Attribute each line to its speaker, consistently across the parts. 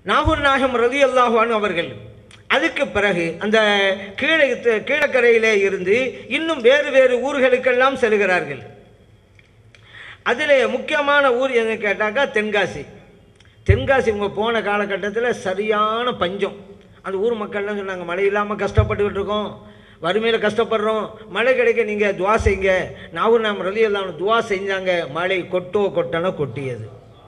Speaker 1: நாகூர் நாகம் ரதி அல்லாஹான் அவர்கள் அதுக்கு பிறகு அந்த கீழே கீழக்கரையிலே இருந்து இன்னும் வேறு வேறு ஊர்களுக்கெல்லாம் செல்கிறார்கள் அதில் முக்கியமான ஊர் எங்க கேட்டாக்கா தென்காசி தென்காசி இவங்க போன காலகட்டத்தில் சரியான பஞ்சம் அந்த ஊர் மக்கள்லாம் சொன்னாங்க மழை இல்லாமல் கஷ்டப்பட்டுக்கிட்டு இருக்கோம் வறுமையில் கஷ்டப்படுறோம் மழை கிடைக்க நீங்கள் துவா செய்யுங்க நாகூர் நாம் ரலி எல்லாம் துவா செஞ்சாங்க மழை கொட்டோ கொட்டனோ கொட்டியது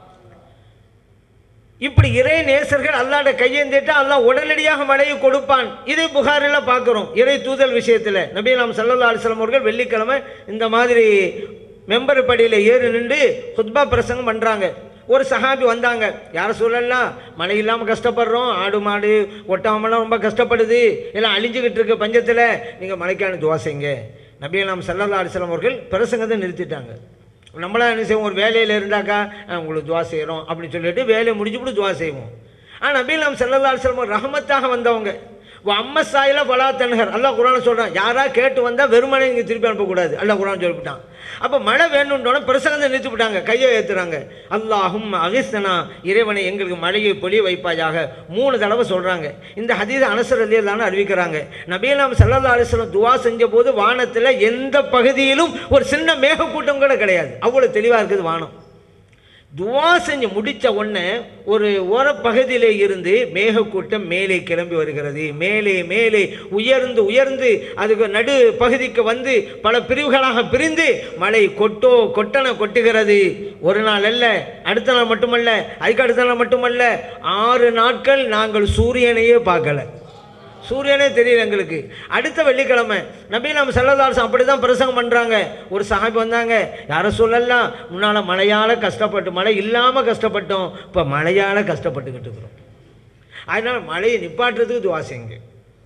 Speaker 1: இப்படி இறை நேசர்கள் அல்லாட கையேந்திட்டா அல்லாஹ் உடனடியாக மழையை கொடுப்பான் இதை புகாரில் பார்க்குறோம் இறை தூதல் விஷயத்தில் நபி நாம் சல்லல்லா அலிஸ்லாம் அவர்கள் வெள்ளிக்கிழமை இந்த மாதிரி மெம்பர் படியில் ஏறி நின்று ஹுத்பா பிரசங்கம் பண்ணுறாங்க ஒரு சஹாபி வந்தாங்க யார சொல்லலாம் மழை இல்லாமல் கஷ்டப்படுறோம் ஆடு மாடு ஒட்டாமலாம் ரொம்ப கஷ்டப்படுது எல்லாம் அழிஞ்சுக்கிட்டு இருக்கு பஞ்சத்தில் நீங்கள் மழைக்கான துவா செய்யுங்க நபி நாம் சல்லல்லா அலிஸ்லாம் அவர்கள் பிரசங்கத்தை நிறுத்திட்டாங்க நம்மளாம் என்ன செய்வோம் ஒரு வேலையில் இருந்தாக்கா "அஹ், உங்களுக்கு துவா செய்கிறோம் அப்படின்னு சொல்லிட்டு வேலையை முடிச்சு கூட துவா செய்வோம் ஆனால் நபீல் நாம் செல்லல்லா செல்வம் ரஹமத்தாக வந்தவங்க அம்ம சாயில பலா தன்ஹர் அல்லாஹ் குரான் சொல்கிறான் யாரா கேட்டு வந்தால் வெறுமனே இங்கே திருப்பி அனுப்பக்கூடாது அல்லாஹ் குரான் சொல்லிவிட்டான் அப்போ மழை வேணுன்றோட பிரசங்கத்தை நிறுத்தி விட்டாங்க கையை ஏற்றுறாங்க அல்லாஹும் அகிஸ்தனா இறைவனை எங்களுக்கு மழையை பொழிய வைப்பாயாக மூணு தடவை சொல்கிறாங்க இந்த ஹதீஸ் அனசர் அலி அல்லான்னு அறிவிக்கிறாங்க நபீலாம் சல்லா அலிஸ்லம் துவா செஞ்ச போது வானத்தில் எந்த பகுதியிலும் ஒரு சின்ன மேகக்கூட்டம் கூட கிடையாது அவ்வளோ தெளிவாக இருக்குது வானம் துவா செஞ்சு முடித்த உடனே ஒரு ஓரப்பகுதியிலே இருந்து மேகக்கூட்டம் மேலே கிளம்பி வருகிறது மேலே மேலே உயர்ந்து உயர்ந்து அதுக்கு நடு பகுதிக்கு வந்து பல பிரிவுகளாக பிரிந்து மழை கொட்டோ கொட்டன கொட்டுகிறது ஒரு நாள் அல்ல அடுத்த நாள் மட்டுமல்ல அதுக்கு அடுத்த நாள் மட்டுமல்ல ஆறு நாட்கள் நாங்கள் சூரியனையே பார்க்கல சூரியனே தெரியல எங்களுக்கு அடுத்த வெள்ளிக்கிழமை நபி நம்ம செல்லதாசம் அப்படி தான் பிரசங்கம் பண்ணுறாங்க ஒரு சஹாபி வந்தாங்க யாரை சொல்லலாம் முன்னால் மழையால் கஷ்டப்பட்டு மழை இல்லாமல் கஷ்டப்பட்டோம் இப்போ மழையால் கஷ்டப்பட்டுக்கிட்டு இருக்கிறோம் அதனால் மழையை நிப்பாட்டுறதுக்கு துவா செய்யுங்க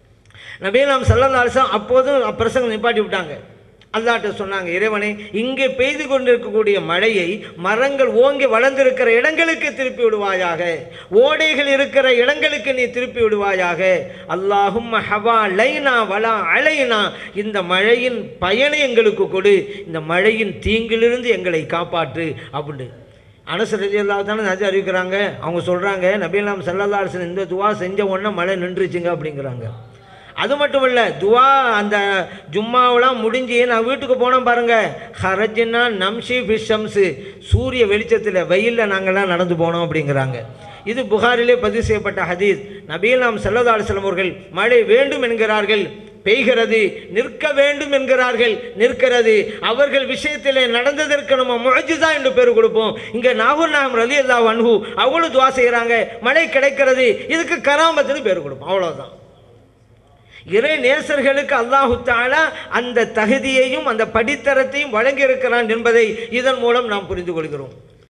Speaker 1: நபி நாம் செல்லதாசம் அப்போதும் பிரசங்கம் நிப்பாட்டி விட்டாங்க அல்லாட்ட சொன்னாங்க இறைவனே இங்கே பெய்து கொண்டிருக்கக்கூடிய மழையை மரங்கள் ஓங்கி வளர்ந்திருக்கிற இடங்களுக்கு திருப்பி விடுவாயாக ஓடைகள் இருக்கிற இடங்களுக்கு நீ திருப்பி விடுவாயாக அல்லாஹும் ஹவா லைனா வலா அலைனா இந்த மழையின் பயனை எங்களுக்கு கொடு இந்த மழையின் தீங்கிலிருந்து எங்களை காப்பாற்று அப்படின்னு அனசு ரஜியல்லா தானே நஜி அறிவிக்கிறாங்க அவங்க சொல்கிறாங்க நபீலாம் சல்லல்லா அலிசன் இந்த துவா செஞ்ச உடனே மழை நின்றுச்சுங்க அப்படிங்கிறாங்க அது மட்டும் இல்லை துவா அந்த ஜும்மாவெலாம் முடிஞ்சு நான் வீட்டுக்கு போனோம் பாருங்க ஹரஜினா நம்ஷி ஃபிஷம்ஸு சூரிய வெளிச்சத்தில் வெயிலில் நாங்கள்லாம் நடந்து போனோம் அப்படிங்கிறாங்க இது புகாரிலே பதிவு செய்யப்பட்ட ஹதீஸ் நபீல் நாம் சல்லதா அலிஸ்லாம் அவர்கள் மழை வேண்டும் என்கிறார்கள் பெய்கிறது நிற்க வேண்டும் என்கிறார்கள் நிற்கிறது அவர்கள் விஷயத்திலே நடந்ததற்கு நம்ம முழஜிதா என்று பேர் கொடுப்போம் இங்கே நாகூர் நாகம் ரலி அல்லா வன்ஹு அவங்களும் துவா செய்கிறாங்க மழை கிடைக்கிறது இதுக்கு கராமத்துன்னு பேர் கொடுப்போம் அவ்வளோதான் இறை நேசர்களுக்கு அல்லாஹு தாலா அந்த தகுதியையும் அந்த படித்தரத்தையும் வழங்கியிருக்கிறான் என்பதை இதன் மூலம் நாம் புரிந்து கொள்கிறோம்